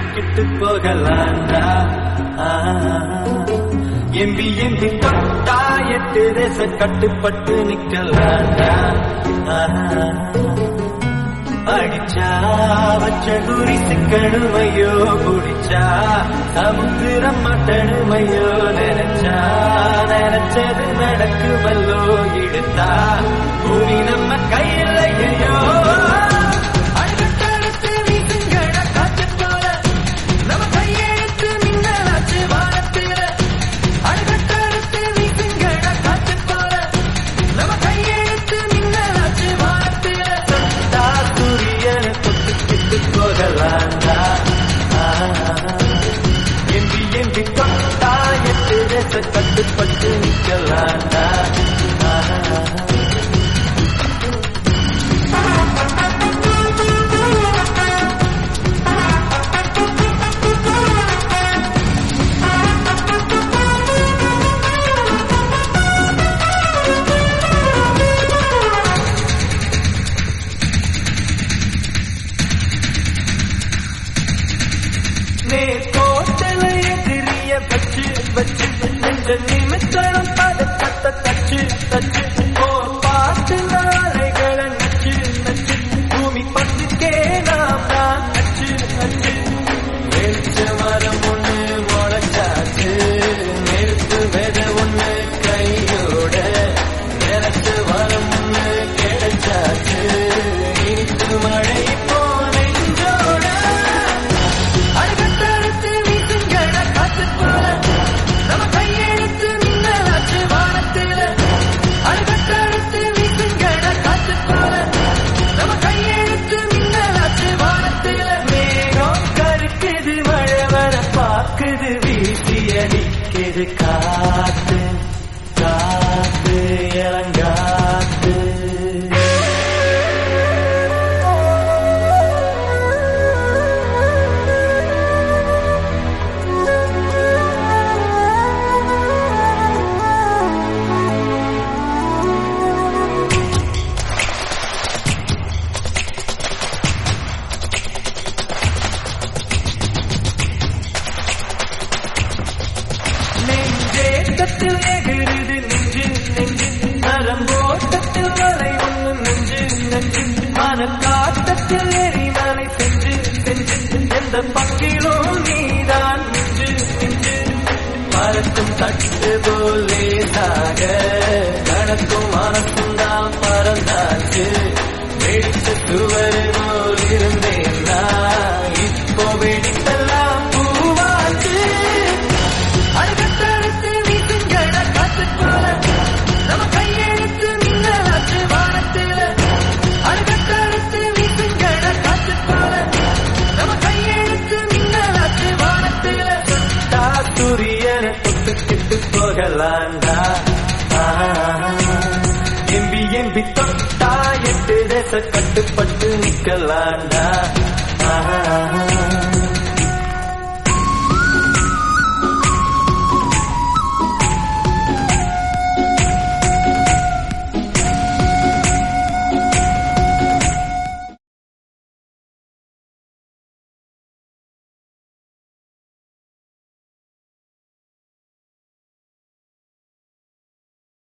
தொட்டுக்கிட்டு போகலாண்டா MP MP தொட்டா எட்டு தேச கட்டுப்பட்டு நிக்கலாண்டா அடிச்சா வச்ச குறி சிக்கணுமையோ குடிச்சா சமுத்திரம் மட்டணுமையோ நினைச்சா நினைச்சது நடக்குமல்லோ இழுத்தா பூமி நம்ம கையில் ஐயோ அடுத்தடுத்து வீசுங்கட காற்று போல நம்ம கையெழுத்து மின்னலாச்சு வானத்தில அடுத்தடுத்து வீசுங்கட காற்று போல நம்ம கையெழுத்து மின்னலாச்சு வானத்தில தொட்டா சூரியனை தொட்டுக்கிட்டு போகலாண்டா எம்பி எம்பி தொட்டா எட்டு தேச கட்டுப்பட்டு நிக்கலாண்டா நே கோட்டல எதிரிய வச்சு வச்சு நெஞ்ச நிமித்தரம் பதக்கத்த தச்சு தச்சு ஓ பாட்டு நாளைகளை நச்சு நச்சு பூமி பத்துக்கே நாம் தான் நச்சு நச்சு வெளிச்ச மரம் ஒண்ணு முளைச்சாச்சு நெருப்பு வித ஒண்ணு கையோட நினைச்ச வரம் ஒண்ணு கிடைச்சாச்சு இனித்து மழை போனோட அடுத்தடுத்து வீசுங்கட காற்று போல நம்ம கையெழுத்து மின்னலாச்சு வானத்தில அடுத்தடுத்து வீசுங்கட காற்று போல நம்ம கையெழுத்து மின்னலாச்சு வானத்தில மேகம் கருக்குது மழை வர பாக்குது வீசி அடிக்குது காத்து காத்து இளங்காத்து நெஞ்சேட்டத்தில் எகிருது நெஞ்சு நெஞ்சு நரம்போட்டத்தில் வரை ஒன்று நெஞ்சு நெஞ்சு மனக்காட்டத்தில் எரிமலை செஞ்சு செஞ்சு எந்த பக்கிலும் நீதான் நெஞ்சு நெஞ்சு பறக்கும் தட்டு போலே சாக கணக்கும் மனசும் தான் பறந்தாச்சு வெடிச்ச சுவர் போல் இருந்தேன் நான் இப்போ வெடித்தெல்லாம் பூவாச்சு அடுத்தடுத்து வீசுங்கட காற்று போல நம்ம கையெழுத்து மின்னலாச்சு வானத்தில அடுத்தடுத்து வீசுங்கட காற்று போல நம்ம கையெழுத்து மின்னலாச்சு வானத்தில தொட்டா சூரியனை தொட்டுக்கிட்டு போகலாண்டா எம்பி எம்பி தொட்டா எட்டு தேச கட்டுப்பட்டு நிக்கலாண்டா